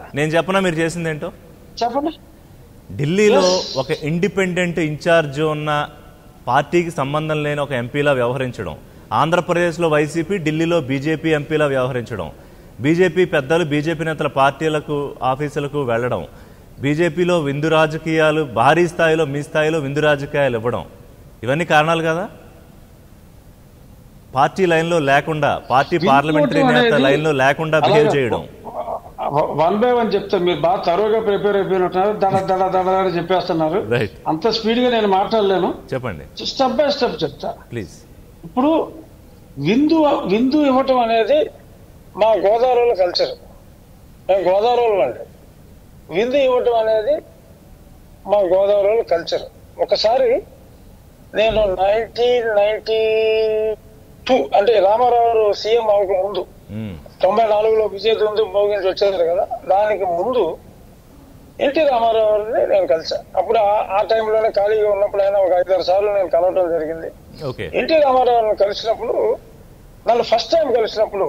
నేను చెప్పనా మీరు చేసింది ఏంటో చెప్పండి ఢిల్లీలో ఒక ఇండిపెండెంట్ ఇన్ఛార్జ్ ఉన్న పార్టీకి సంబంధం లేని ఒక ఎంపీలా వ్యవహరించడం ఆంధ్రప్రదేశ్లో వైసీపీ ఢిల్లీలో బీజేపీ ఎంపీలా వ్యవహరించడం బీజేపీ పెద్దలు బీజేపీ నేతల పార్టీలకు ఆఫీసులకు వెళ్ళడం బీజేపీలో విందు రాజకీయాలు భారీ స్థాయిలో మీ స్థాయిలో విందు రాజకీయాలు ఇవ్వడం ఇవన్నీ కారణాలు కదా పార్టీ లైన్లో లేకుండా పార్టీ పార్లమెంటరీ నేత లైన్లో లేకుండా బిహేవ్ చేయడం వన్ బై వన్ చెప్తా మీరు బాగా తరువుగా ప్రిపేర్ అయిపోయినట్టున్నారు దడ దడ దడ దడ చెప్పేస్తున్నారు రైట్ అంత స్పీడ్ గా నేను మాట్లాడలేను చెప్పండి స్టెప్ బై స్టెప్ చెప్తా ప్లీజ్ ఇప్పుడు విందు విందు ఇవ్వటం అనేది మా గోదావరిలో కల్చర్ మేము గోదావరిలో అండి విందు ఇవ్వటం అనేది మా గోదావరిలో కల్చర్ ఒకసారి నేను నైన్టీన్ నైన్టీ టూ అంటే రామారావు సీఎం అవ్వక ముందు మ్మ్. తొంభై నాలుగులో విజయ దుందు మోగించి వచ్చారు కదా దానికి ముందు ఎన్టీ రామారావుని నేను కలిసా అప్పుడు ఆ- ఆ టైంలోనే ఖాళీగా ఉన్నప్పుడు ఆయన ఒక ఐదారు సార్లు నేను కలవటం జరిగింది ఓకే ఎన్టీ రామారావుని కలిసినప్పుడు నన్ను ఫస్ట్ టైం కలిసినప్పుడు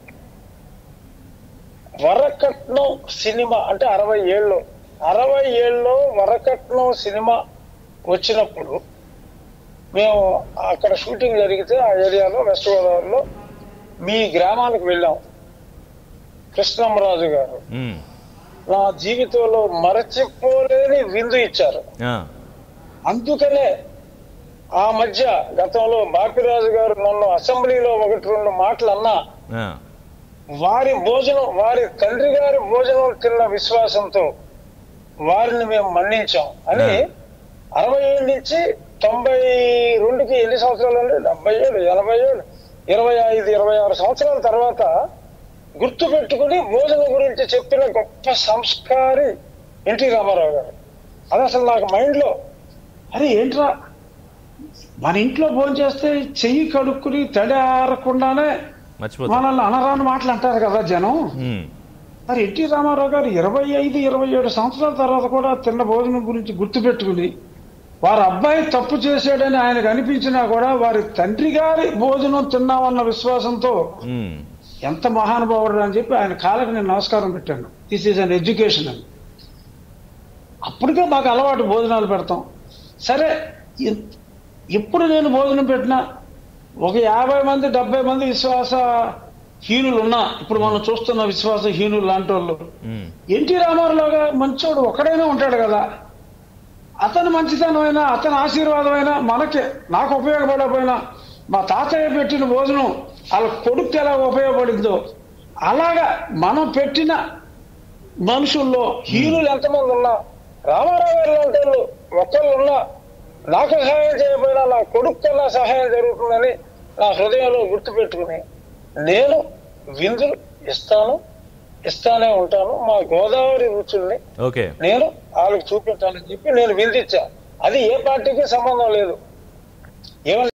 వరకట్నం సినిమా అంటే అరవై ఏళ్ళు అరవై ఏళ్ళలో వరకట్నం సినిమా వచ్చినప్పుడు మేము అక్కడ షూటింగ్ జరిగితే ఆ ఏరియాలో వెస్ట్ గోదావరిలో మీ గ్రామానికి వెళ్ళాం కృష్ణమ్మరాజు గారు మ్మ్. నా జీవితంలో మరచిపోలేని విందు ఇచ్చారు ఆ. అందుకనే ఆ మధ్య గతంలో బాపిరాజు గారు నన్ను అసెంబ్లీలో ఒకటి రెండు మాటలు అన్నా ఆ. వారి భోజనం వారి తండ్రి గారి భోజనం తిన్న విశ్వాసంతో వారిని మేము మన్నించాం అని అరవై ఏళ్ళ నుంచి తొంభై రెండుకి ఎన్ని సంవత్సరాలు అండి డెబ్బై ఏడు ఎనభై ఏడు ఇరవై ఐదు ఇరవై ఆరు సంవత్సరాల తర్వాత గుర్తు పెట్టుకుని భోజనం గురించి చెప్పిన గొప్ప సంస్కారి ఎన్టీ రామారావు గారు అది అసలు నాకు మైండ్ లో అరే ఏంట్రా మన ఇంట్లో భోజనం చేస్తే చెయ్యి కడుక్కుని తడి ఆరకుండానే మర్చిపోతా మనల్ని అనరాని మాటలు అంటారు కదా జనం మ్మ్. మరి ఎన్టీ రామారావు గారు ఇరవై ఐదు ఇరవై ఏడు సంవత్సరాల తర్వాత కూడా తిన్న భోజనం గురించి గుర్తుపెట్టుకుని వారి అబ్బాయి తప్పు చేశాడని ఆయనకు అనిపించినా కూడా వారి తండ్రి గారి భోజనం తిన్నామన్న విశ్వాసంతో మ్మ్. ఎంత మహానుభావుడు అని చెప్పి ఆయన కాళ్ళకి నేను నమస్కారం పెట్టాను దిస్ ఈజ్ అన్ ఎడ్యుకేషన్ అని అప్పటికే మాకు అలవాటు భోజనాలు పెడతాం సరే ఎ- ఎప్పుడు నేను భోజనం పెట్టినా ఒక యాభై మంది డెబ్బై మంది విశ్వాస హీనులు ఉన్నా ఇప్పుడు మనం చూస్తున్న విశ్వాస హీనులు లాంటి వాళ్ళు మ్మ్. ఎన్టీ రామారావుగా మంచోడు ఒక్కడైనా ఉంటాడు కదా అతని మంచితనమైనా అతని ఆశీర్వాదమైనా మనకి నాకు ఉపయోగపడకపోయినా మా తాతయ్య పెట్టిన భోజనం వాళ్ళ కొడుకు ఎలా ఉపయోగపడిందో అలాగా మనం పెట్టిన మనుషుల్లో హీరోలు ఎంతమంది ఉన్నా రామారావు గారు లాంటి వాళ్ళు ఒక్కళ్ళు ఉన్నా నాకు సహాయం చేయకపోయినా నా కొడుకు కన్నా సహాయం జరుగుతుందని నా హృదయంలో గుర్తుపెట్టుకుని నేను విందులు ఇస్తాను ఇస్తానే ఉంటాను మా గోదావరి రుచుల్ని ఓకే నేను వాళ్ళకి చూపించాలని చెప్పి నేను విందించా అది ఏ పార్టీకి సంబంధం లేదు ఏమని